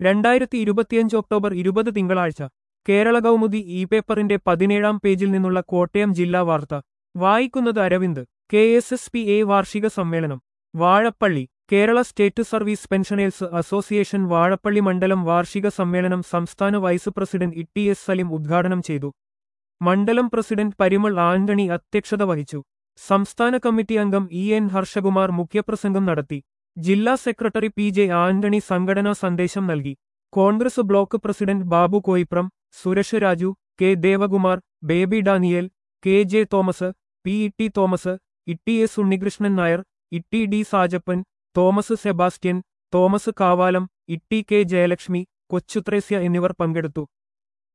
രണ്ടായിരത്തി ഇരുപത്തിയഞ്ച് ഒക്ടോബർ ഇരുപത് തിങ്കളാഴ്ച കേരള കൗമുദി ഇ പേപ്പറിന്റെ പതിനേഴാം പേജിൽ നിന്നുള്ള കോട്ടയം ജില്ലാ വാർത്ത വായിക്കുന്നത് Aravind K S S P A വാർഷിക സമ്മേളനം Vazhappally Kerala state service pensioners association Vazhappally മണ്ഡലം വാർഷിക സമ്മേളനം സംസ്ഥാന vice president E S Salim ഉദ്ഘാടനം ചെയ്തു മണ്ഡലം പ്രസിഡന്റ് പരിമൾ ആന്റണി അധ്യക്ഷത വഹിച്ചു സംസ്ഥാന കമ്മിറ്റി അംഗം ഇ എൻ ഹർഷകുമാർ മുഖ്യപ്രസംഗം നടത്തി ജില്ലാ സെക്രട്ടറി പി ജെ ആന്റണി സംഘടനാ സന്ദേശം നൽകി Congress block president Babu Koipram Suresh Raju K Devakumar Baby Daniel K J Thomas P E T Thomas Itty S Unnikrishnan Nair Itty D Sajappan Thomas Sebastian Thomas Kavalam Itty K Jayalakshmi Kochuthresia എന്നിവർ പങ്കെടുത്തു